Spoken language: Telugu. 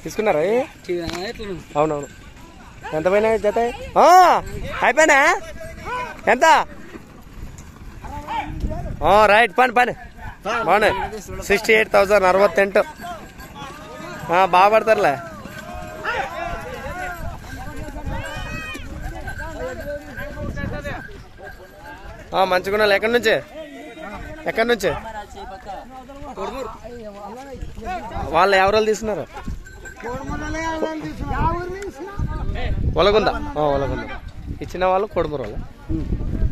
తీసుకున్నారా ఏ? ఎట్లా అవునవును ఎంత పైన జత ఆ, అయిపోయినా ఎంత ఆ, రైట్ పని పని బాగున్నాయి సిక్స్టీ ఎయిట్ థౌసండ్ అరవత్తెంటు ఆ, బాగా పడతారులే ఆ, మంచిగా ఎక్కడి నుంచి ఎక్కడి నుంచి వాళ్ళు ఎవరు తీసుకున్నారు ఒలగుందా ఆ, ఒలగుందా ఇచ్చిన వాళ్ళు కొడుమూరు వాళ్ళు